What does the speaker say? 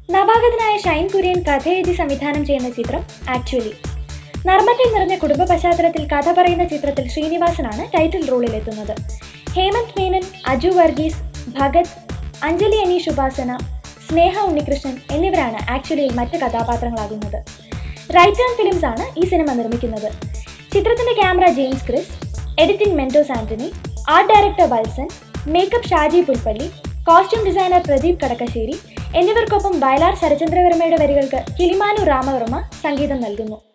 നവാഗതനായ ഷൈൻ കുര്യൻ കഥയെഴുതി സംവിധാനം ചെയ്യുന്ന ചിത്രം ആക്ച്വലി നർമ്മത്തിൽ നിറഞ്ഞ കുടുംബ പശ്ചാത്തലത്തിൽ കഥ പറയുന്ന ചിത്രത്തിൽ ശ്രീനിവാസനാണ് ടൈറ്റിൽ റോളിലെത്തുന്നത് ഹേമന്ത് മേനൻ അജു വർഗീസ് ഭഗത് അഞ്ജലി അനീഷ് ഉപാസന സ്നേഹ ഉണ്ണികൃഷ്ണൻ എന്നിവരാണ് ആക്ച്വലിയിൽ മറ്റ് കഥാപാത്രങ്ങളാകുന്നത് റൈറ്റ് ആൻഡ് ഫിലിംസ് ആണ് ഈ സിനിമ നിർമ്മിക്കുന്നത് ചിത്രത്തിന്റെ camera James Chris editing Mentos Antony art director Valsan makeup Shaji Pulpally costume designer Pradeep Kadakkassery എന്നിവർക്കൊപ്പം വയലാർ ശരചന്ദ്രവർമ്മയുടെ വരികൾക്ക് കിളിമാനു രാമവർമ്മ സംഗീതം നൽകുന്നു